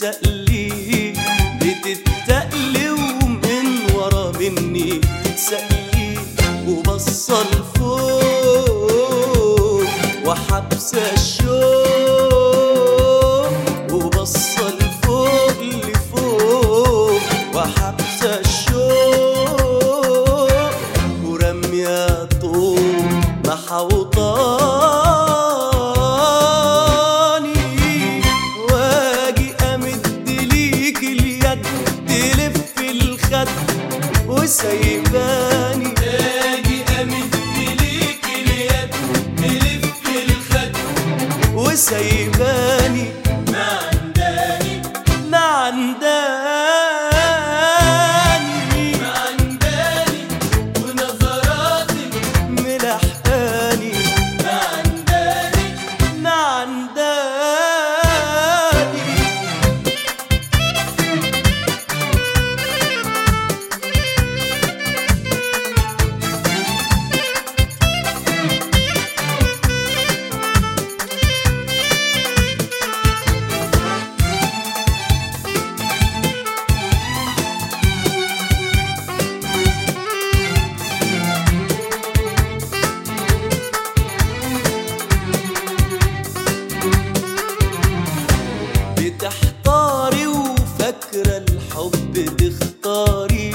تتسألي بتتقلي ومن ورا مني تتسألي وبصة لفوق وحبسة الشوق وبصة لفوق لفوق وحبسة الشوق ورمية طوب محوطاني واجي امد ليك اليد تلف الخد وسايباني اجي امد ليك اليد تلف الخد وسايباني ما عنداني ما عنداني ما عنداني ونظراتك ملحقاني ما عنداني ما عنداني بتحتاري وفاكرة الحب تختاري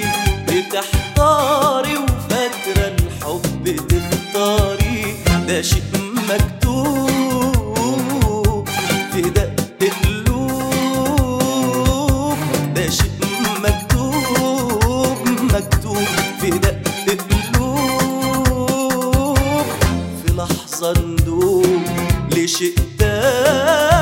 بتحتاري وفاكرة الحب تختاري ده شيء مكتوب في دق قلوب ده شيء مكتوب مكتوب في دق قلوب في لحظة ندوب لشيء تاني